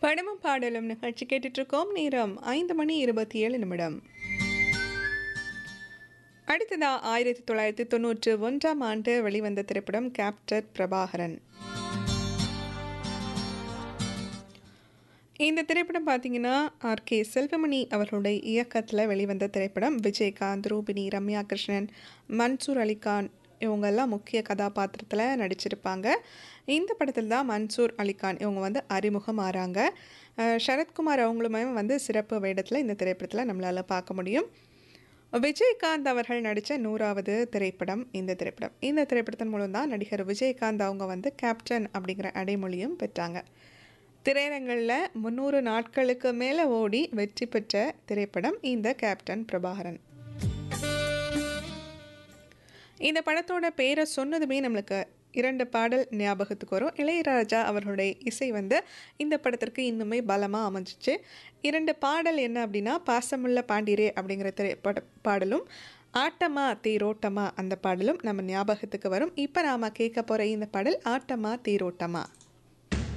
படமும் பாடலும் நிகழ்ச்சி கேட்டுட்டு இருக்கோம் நேரம் ஐந்து மணி இருபத்தி ஏழு நிமிடம் அடுத்ததா ஆயிரத்தி தொள்ளாயிரத்தி தொண்ணூற்று ஒன்றாம் ஆண்டு வெளிவந்த திரைப்படம் கேப்டர் பிரபாகரன் இந்த திரைப்படம் பார்த்தீங்கன்னா ஆர் கே செல்வமணி அவர்களுடைய இயக்கத்தில் வெளிவந்த திரைப்படம் விஜயகாந்த் ரூபினி ரம்யா கிருஷ்ணன் மன்சூர் அலிகான் இவங்கெல்லாம் முக்கிய கதாபாத்திரத்தில் நடிச்சிருப்பாங்க இந்த படத்தில் தான் மன்சூர் அலிகான் இவங்க வந்து அறிமுகம் ஆறாங்க அஹ் சரத்குமார் அவங்களுமே வந்து சிறப்பு வேடத்தில் இந்த திரைப்படத்தில் நம்மளால் பார்க்க முடியும் விஜயகாந்த் அவர்கள் நடித்த நூறாவது திரைப்படம் இந்த திரைப்படம் இந்த திரைப்படத்தின் மூலம் தான் நடிகர் விஜயகாந்த் அவங்க வந்து கேப்டன் அப்படிங்கிற அடைமொழியும் பெற்றாங்க திரையரங்களில் முந்நூறு நாட்களுக்கு மேலே ஓடி வெற்றி பெற்ற திரைப்படம் இந்த கேப்டன் பிரபாகரன் இந்த படத்தோட பேரை சொன்னதுமே நம்மளுக்கு இரண்டு பாடல் ஞாபகத்துக்கு வரும் இளையராஜா அவர்களுடைய இசை வந்து இந்த படத்திற்கு இன்னுமே பலமாக அமைஞ்சிச்சு இரண்டு பாடல் என்ன அப்படின்னா பாசமுள்ள பாண்டிரே அப்படிங்கிற திரைப்பட பாடலும் ஆட்டமா தேரோட்டமா அந்த பாடலும் நம்ம ஞாபகத்துக்கு வரும் இப்போ நாம் கேட்க போகிற இந்த பாடல் ஆட்டமா தேரோட்டமா